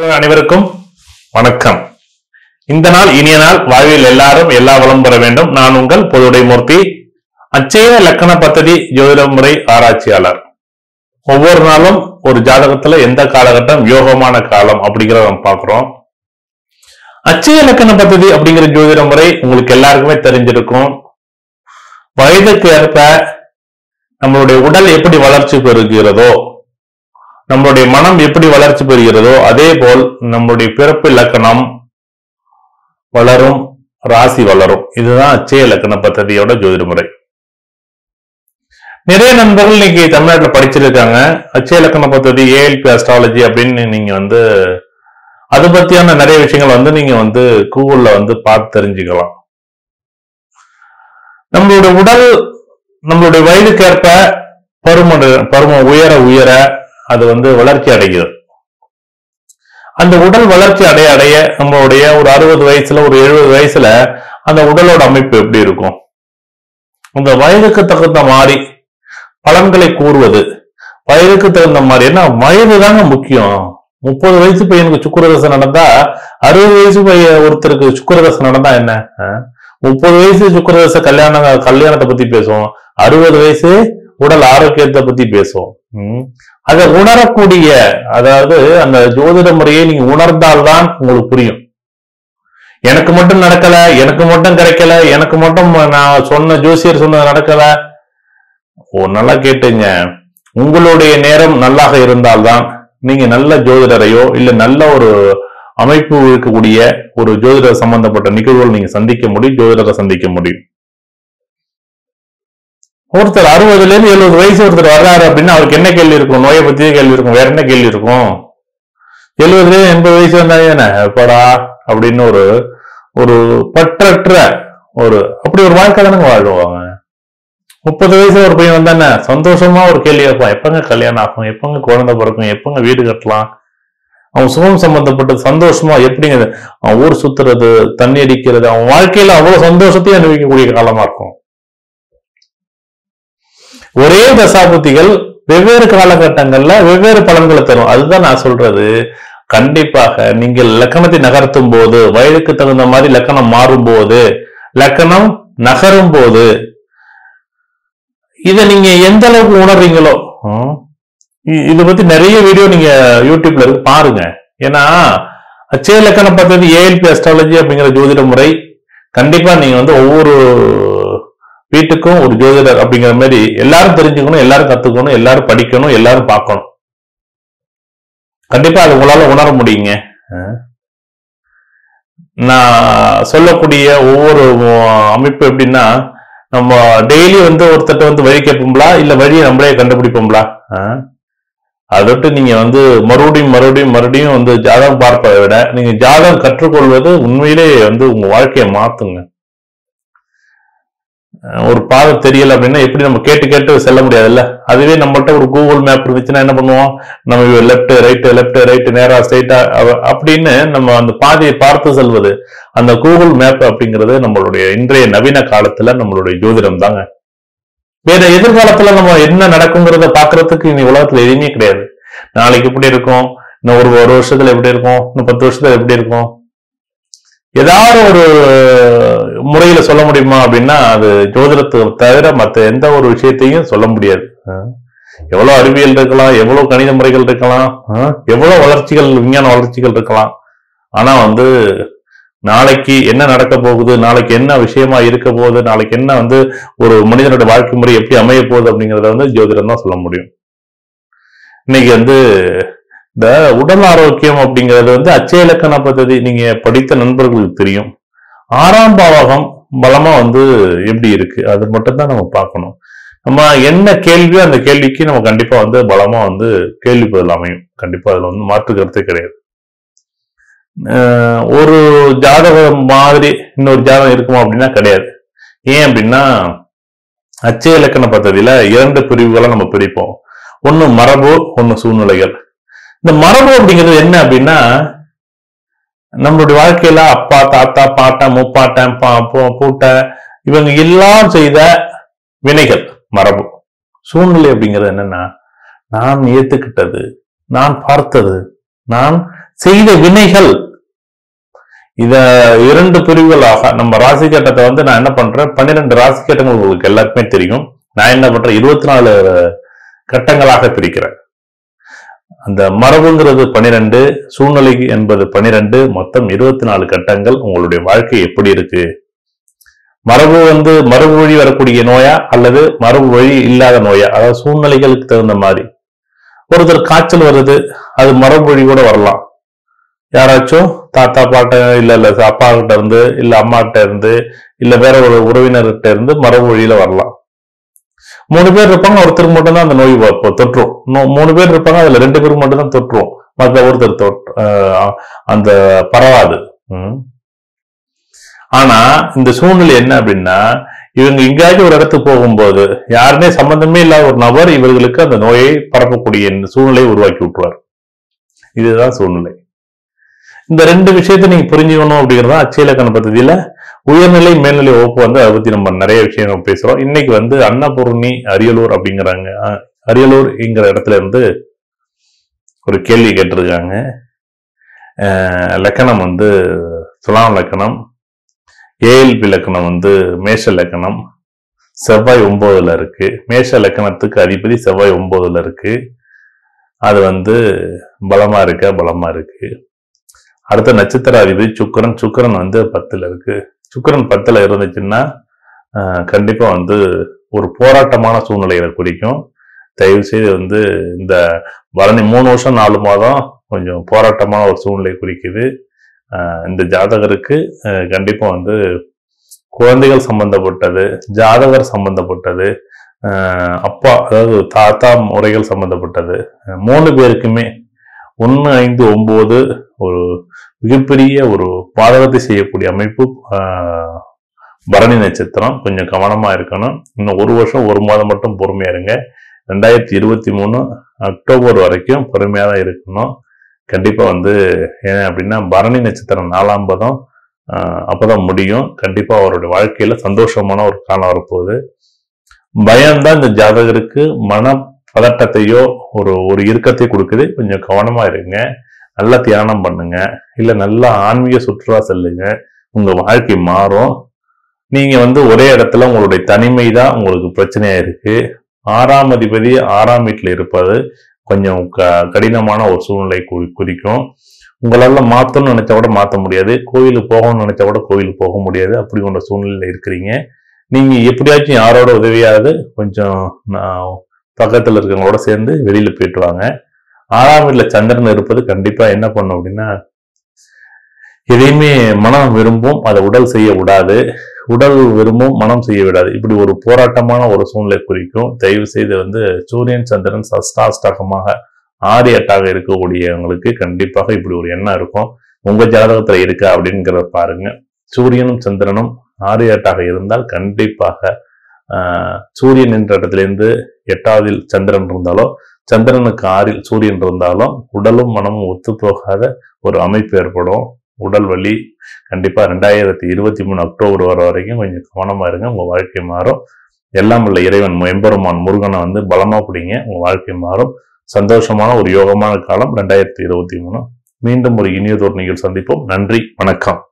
நேயர்கள் அனைவருக்கும் வணக்கம் இந்த நாள் இனிய நாள் வாழ்வில் எல்லாரும் எல்லா வளம் பெற வேண்டும் நான் உங்கள் பொதுடை மூர்த்தி அச்சய லக்கண பத்ததி ஜோதிட முறை ஆராய்ச்சியாளர் ஒவ்வொரு நாளும் ஒரு ஜாதகத்துல எந்த காலகட்டம் யோகமான காலம் அப்படிங்கிறத நம்ம பார்க்கிறோம் அச்சய லக்கண பத்ததி அப்படிங்கிற ஜோதிட முறை உங்களுக்கு எல்லாருக்குமே தெரிஞ்சிருக்கும் வயதுக்கு ஏற்ப நம்மளுடைய உடல் எப்படி வளர்ச்சி பெறுகிறதோ நம்மளுடைய மனம் எப்படி வளர்ச்சி பெறுகிறதோ அதே போல் நம்முடைய பிறப்பு இலக்கணம் வளரும் ராசி வளரும் இதுதான் அச்சய இலக்கண பദ്ധதியோட ஜோதிட முறை நிறைய நண்பர்கள் இன்னைக்கு தமிழ்நாட்டில் படிச்சிருக்காங்க அச்சய இலக்கண பദ്ധதி ஏஎல்பி அஸ்ட்ராலஜி அப்படின்னு நீங்க வந்து அது பத்தியான நிறைய விஷயங்கள் வந்து நீங்க வந்து கூகுள்ல வந்து பார்த்து தெரிஞ்சுக்கலாம் நம்மளுடைய உடல் நம்மளுடைய வயதுக்கேற்ப பருமன் பருமன் உயர உயர அது வந்து வளர்ச்சி அடைகிறது அந்த உடல் வளர்ச்சி அடைய அடைய நம்மளுடைய ஒரு அறுபது வயசுல ஒரு எழுபது வயசுல அந்த உடலோட அமைப்பு எப்படி இருக்கும் அந்த வயதுக்கு தகுந்த மாதிரி பலன்களை கூறுவது வயதுக்கு தகுந்த மாதிரி ஏன்னா வயது தாங்க முக்கியம் முப்பது வயசு பையனுக்கு சுக்குரதசை நடந்தா அறுபது வயசு பையன் ஒருத்தருக்கு சுக்குரதசை நடந்தா என்ன அஹ்? முப்பது வயசு சுக்குரதசை கல்யாண கல்யாணத்தை பத்தி பேசுவோம் அறுபது வயசு உடல் ஆரோக்கியத்தை பத்தி பேசுவோம் ம். அதை உணரக்கூடிய அதாவது அந்த ஜோதிட முறையை நீங்க உணர்ந்தால்தான் உங்களுக்கு புரியும் எனக்கு மட்டும் நடக்கல எனக்கு மட்டும் கிடைக்கல எனக்கு மட்டும் நான் சொன்ன ஜோசியர் சொன்னது நடக்கல ஓ நல்லா கேட்டுங்க உங்களுடைய நேரம் நல்லாக இருந்தால்தான் நீங்க நல்ல ஜோதிடரையோ இல்ல நல்ல ஒரு அமைப்பு இருக்கக்கூடிய ஒரு ஜோதிடர் சம்பந்தப்பட்ட நிகழ்வுகள் நீங்க சந்திக்க முடியும் ஜோதிடரை சந்திக்க முடியும் ஒருத்தர் அறுபதுல இருந்து எழுபது வயசு ஒருத்தர் வர்றாரு அப்படின்னா அவருக்கு என்ன கேள்வி இருக்கும் நோயை பத்தியே கேள்வி இருக்கும் வேற என்ன கேள்வி இருக்கும் எழுபதுல இருந்து எண்பது வயசு வந்தா என்ன எப்படா அப்படின்னு ஒரு ஒரு பற்றற்ற ஒரு அப்படி ஒரு வாழ்க்கை தானங்க வாழ்வாங்க முப்பது வயசு ஒரு பையன் வந்தானே சந்தோஷமா ஒரு கேள்வி கேட்பான் எப்பங்க கல்யாணம் ஆகும் எப்பங்க குழந்தை பிறக்கும் எப்பங்க வீடு கட்டலாம் அவன் சுகம் சம்பந்தப்பட்ட சந்தோஷமா எப்படிங்க இது? அவன் ஊர் சுத்துறது தண்ணி அடிக்கிறது அவன் வாழ்க்கையில அவ்வளவு சந்தோஷத்தையும் அனுபவிக்கக்கூடிய காலமா இருக்கும் ஒரே தசாபுத்திகள் வெவ்வேறு காலகட்டங்கள்ல வெவ்வேறு பலன்களை தரும் அதுதான் நான் சொல்றது கண்டிப்பாக நீங்கள் லக்கணத்தை நகர்த்தும் போது வயதுக்கு தகுந்த மாதிரி லக்கணம் மாறும் போது லக்கணம் நகரும் போது இதை நீங்க எந்த அளவுக்கு உணர்றீங்களோ ஹம், இ- இதை பத்தி நிறைய வீடியோ நீங்க யூடியூப்ல இருக்கு பாருங்க ஏன்னா அச்சய லக்கண பദ്ധதி ஏஎல்பி அஸ்ட்ராலஜி அப்படிங்கிற ஜோதிட முறை கண்டிப்பா நீங்க வந்து ஒவ்வொரு வீட்டுக்கும் ஒரு ஜோதிடர் அப்படிங்கிற மாதிரி எல்லாரும் தெரிஞ்சுக்கணும் எல்லாரும் கத்துக்கணும் எல்லாரும் படிக்கணும் எல்லாரும் பார்க்கணும் கண்டிப்பா அது உங்களால உணர முடியுங்க அஹ். நான் சொல்லக்கூடிய ஒவ்வொரு அமைப்பு எப்படின்னா நம்ம டெய்லி வந்து ஒருத்தட்ட வந்து வழி கேட்போம்களா இல்ல வழியை நம்மளே கண்டுபிடிப்போம்களா அஹ். அதை விட்டு நீங்க வந்து மறுபடியும் மறுபடியும் மறுபடியும் வந்து ஜாதகம் பார்ப்பதை விட நீங்க ஜாதகம் கற்றுக்கொள்வது உண்மையிலே வந்து உங்க வாழ்க்கையை மாத்துங்க அஹ் ஒரு பாதை தெரியல அப்படின்னா எப்படி நம்ம கேட்டு கேட்டு செல்ல முடியாதுல்ல அதுவே நம்மள்ட்ட ஒரு கூகுள் மேப் இருந்துச்சுன்னா என்ன பண்ணுவோம் நம்ம லெஃப்ட் ரைட் லெஃப்ட் ரைட் நேரா ஸ்ட்ரைட்டா அப்படின்னு நம்ம அந்த பாதையை பார்த்து செல்வது அந்த கூகுள் மேப் அப்படிங்கிறது நம்மளுடைய இன்றைய நவீன காலத்துல நம்மளுடைய ஜோதிடம் தாங்க வேற எதிர்காலத்துல நம்ம என்ன நடக்குங்கிறத பாக்குறதுக்கு இனி உலகத்துல எதுவுமே கிடையாது நாளைக்கு எப்படி இருக்கும் இன்னும் ஒரு ஒரு வருஷத்துல எப்படி இருக்கும் இன்னும் பத்து வருஷத்துல எப்படி இருக்கும் ஏதாவது ஒரு முறையில சொல்ல முடியுமா அப்படின்னா அது ஜோதிடத்தை தவிர மற்ற எந்த ஒரு விஷயத்தையும் சொல்ல முடியாது அஹ் எவ்வளவு அறிவியல் இருக்கலாம் எவ்வளவு கணித முறைகள் இருக்கலாம் அஹ் எவ்வளவு வளர்ச்சிகள் விஞ்ஞான வளர்ச்சிகள் இருக்கலாம் ஆனா வந்து நாளைக்கு என்ன நடக்க போகுது நாளைக்கு என்ன விஷயமா இருக்க போகுது நாளைக்கு என்ன வந்து ஒரு மனிதனோட வாழ்க்கை முறை எப்படி அமைய போகுது அப்படிங்கறத வந்து ஜோதிடம் தான் சொல்ல முடியும் இன்னைக்கு வந்து இந்த உடல் ஆரோக்கியம் அப்படிங்கிறது வந்து அச்சய இலக்கண பദ്ധதி நீங்க படித்த நண்பர்களுக்கு தெரியும் ஆறாம் பாவகம் பலமா வந்து எப்படி இருக்கு அது மட்டும் தான் நம்ம பார்க்கணும் நம்ம என்ன கேள்வியோ அந்த கேள்விக்கு நம்ம கண்டிப்பா வந்து பலமா வந்து கேள்வி பதில் அமையும் கண்டிப்பா அதுல வந்து மாற்று கருத்தே கிடையாது அஹ் ஒரு ஜாதகம் மாதிரி இன்னொரு ஜாதகம் இருக்குமா அப்படின்னா கிடையாது ஏன் அப்படின்னா அச்சய இலக்கண பദ്ധதியில இரண்டு பிரிவுகளை நம்ம பிரிப்போம் ஒன்னு மரபு ஒன்னு சூழ்நிலைகள் இந்த மரபு அப்படிங்கிறது என்ன அப்படின்னா நம்மளுடைய வாழ்க்கையில அப்பா தாத்தா பாட்டன் முப்பாட்டன் பா- பூ- பூட்டன் இவங்க எல்லாம் செய்த வினைகள் மரபு சூழ்நிலை அப்படிங்கிறது என்னன்னா நான் ஏத்துக்கிட்டது நான் பார்த்தது நான் செய்த வினைகள் இத இரண்டு பிரிவுகளாக நம்ம ராசி கட்டத்தை வந்து நான் என்ன பண்றேன் பன்னிரெண்டு ராசி கட்டங்கள் உங்களுக்கு எல்லாருக்குமே தெரியும் நான் என்ன பண்றேன் இருபத்தி நாலு கட்டங்களாக பிரிக்கிறேன் அந்த மரபுங்கிறது பனிரெண்டு சூழ்நிலை என்பது பனிரெண்டு மொத்தம் இருபத்தி நாலு கட்டங்கள் உங்களுடைய வாழ்க்கை எப்படி இருக்கு மரபு வந்து மரபு வழி வரக்கூடிய நோயா அல்லது மரபு வழி இல்லாத நோயா அதாவது சூழ்நிலைகளுக்கு தகுந்த மாதிரி ஒருத்தர் காய்ச்சல் வருது அது மரபு வழி கூட வரலாம் யாராச்சும் தாத்தா பாட்ட இல்ல இல்ல அப்பா கிட்ட இருந்து இல்ல அம்மா கிட்ட இருந்து இல்ல வேற ஒரு உறவினர்கிட்ட இருந்து மரபு வழியில வரலாம் மூணு பேர் இருப்பாங்க ஒருத்தருக்கு மட்டும்தான் அந்த நோய் வ- இப்போ தொற்றும் இன்னும் மூணு பேர் இருப்பாங்க அதுல ரெண்டு பேருக்கு மட்டும்தான் தொற்றும் மற்ற ஒருத்தர் தொற்று ஆஹ் அந்த பரவாது ம். ஆனா இந்த சூழ்நிலை என்ன அப்படின்னா இவங்க எங்கேயாச்சும் ஒரு இடத்துக்கு போகும்போது யாருமே சம்பந்தமே இல்லாத ஒரு நபர் இவர்களுக்கு அந்த நோயை பரப்பக்கூடிய இந்த சூழ்நிலையை உருவாக்கி விட்டுருவார் இதுதான் சூழ்நிலை இந்த ரெண்டு விஷயத்தை நீங்க புரிஞ்சுக்கணும் அப்படிங்கிறது தான் அச்சயலக்கண பദ്ധதியில உயர்நிலை மேல்நிலை வகுப்பு வந்து அதை பத்தி நம்ம நிறைய விஷயங்கள் பேசுறோம் இன்னைக்கு வந்து அன்னபூர்ணி அரியலூர் அப்படிங்கிறாங்க அஹ், அரியலூர்ங்கிற இடத்துல இருந்து ஒரு கேள்வி கேட்டிருக்காங்க அஹ், லக்கணம் வந்து துலாம் லக்கணம் ஏஎல்பி லக்கணம் வந்து மேஷ லக்கணம் செவ்வாய் ஒன்பதுல இருக்கு மேஷ லக்கணத்துக்கு அதிபதி செவ்வாய் ஒன்பதுல இருக்கு அது வந்து பலமா இருக்க பலமா இருக்கு அடுத்த நட்சத்திர அதிபதி சுக்கிரன் சுக்கிரன் வந்து பத்துல இருக்கு சுக்கிரன் பத்துல இருந்துச்சுன்னா ஆஹ், கண்டிப்பா வந்து ஒரு போராட்டமான சூழ்நிலைகளை குறிக்கும் தயவு செய்து வந்து இந்த பரணி மூணு வருஷம் நாலு மாதம் கொஞ்சம் போராட்டமான ஒரு சூழ்நிலை குறிக்குது ஆஹ், இந்த ஜாதகருக்கு ஆஹ், கண்டிப்பா வந்து குழந்தைகள் சம்பந்தப்பட்டது ஜாதகர் சம்பந்தப்பட்டது ஆஹ், அப்பா அதாவது தாத்தா முறைகள் சம்பந்தப்பட்டது ஆஹ், மூணு பேருக்குமே ஒன்று ஐந்து ஒன்பது ஒரு மிகப்பெரிய ஒரு பாதகத்தை செய்யக்கூடிய அமைப்பு ஆஹ், பரணி நட்சத்திரம் கொஞ்சம் கவனமா இருக்கணும் இன்னும் ஒரு வருஷம் ஒரு மாதம் மட்டும் பொறுமையா இருங்க ரெண்டாயிரத்தி இருபத்தி மூணு அக்டோபர் வரைக்கும் பொறுமையா தான் இருக்கணும் கண்டிப்பா வந்து ஏன் அப்படின்னா பரணி நட்சத்திரம் நாலாம் பதம் ஆஹ், அப்பதான் முடியும் கண்டிப்பா அவருடைய வாழ்க்கையில சந்தோஷமான ஒரு காலம் வரப்போகுது பயம்தான் இந்த ஜாதகருக்கு மன பதட்டத்தையோ ஒரு ஒரு இறுக்கத்தை கொடுக்குது கொஞ்சம் கவனமா இருங்க நல்லா தியானம் பண்ணுங்க இல்ல நல்லா ஆன்மீக சுற்றுலா செல்லுங்க உங்க வாழ்க்கை மாறும் நீங்க வந்து ஒரே இடத்துல உங்களுடைய தனிமை தான் உங்களுக்கு பிரச்சனையா இருக்கு ஆறாம் அதிபதி ஆறாம் வீட்டுல இருப்பது கொஞ்சம் க- கடினமான ஒரு சூழ்நிலை குறி- குறிக்கும் உங்களால மாத்தணும்னு நினைச்சா கூட மாத்த முடியாது கோயிலுக்கு போகணும்னு நினைச்சா கூட கோயிலுக்கு போக முடியாது அப்படி ஒரு சூழ்நிலையில இருக்கிறீங்க நீங்க எப்படியாச்சும் யாரோட உதவியாவது கொஞ்சம் நான் பக்கத்துல இருக்கிறவங்களோட சேர்ந்து வெளியில போயிட்டு வாங்க ஆறாம் வீட்டுல சந்திரன் இருப்பது கண்டிப்பா என்ன பண்ணும் அப்படின்னா எதையுமே மனம் விரும்பும் அதை உடல் செய்ய விடாது உடல் விரும்பும் மனம் செய்ய விடாது இப்படி ஒரு போராட்டமான ஒரு சூழ்நிலை குறிக்கும் தயவு செய்து வந்து சூரியன் சந்திரன் சஷ்டாஷ்டகமாக ஆறு எட்டாக இருக்கக்கூடியவங்களுக்கு கண்டிப்பாக இப்படி ஒரு எண்ணம் இருக்கும் உங்க ஜாதகத்துல இருக்கா அப்படிங்கிறத பாருங்க சூரியனும் சந்திரனும் ஆறு எட்டாக இருந்தால் கண்டிப்பாக ஆஹ், சூரியன் என்ற இடத்திலிருந்து எட்டாவதில் சந்திரன் இருந்தாலோ சந்திரனுக்கு ஆறில் சூரியன் இருந்தாலும் உடலும் மனமும் ஒத்து போகாத ஒரு அமைப்பு ஏற்படும் உடல் வலி கண்டிப்பா ரெண்டாயிரத்தி இருபத்தி மூணு அக்டோபர் வர வரைக்கும் கொஞ்சம் கவனமா இருங்க உங்க வாழ்க்கை மாறும் எல்லாம் உள்ள இறைவன் எம்பெருமான் முருகனை வந்து பலமா பிடிங்க உங்க வாழ்க்கை மாறும் சந்தோஷமான ஒரு யோகமான காலம் ரெண்டாயிரத்தி இருபத்தி மூணு மீண்டும் ஒரு இனியதொரு நிகழ்ச்சி சந்திப்போம் நன்றி வணக்கம்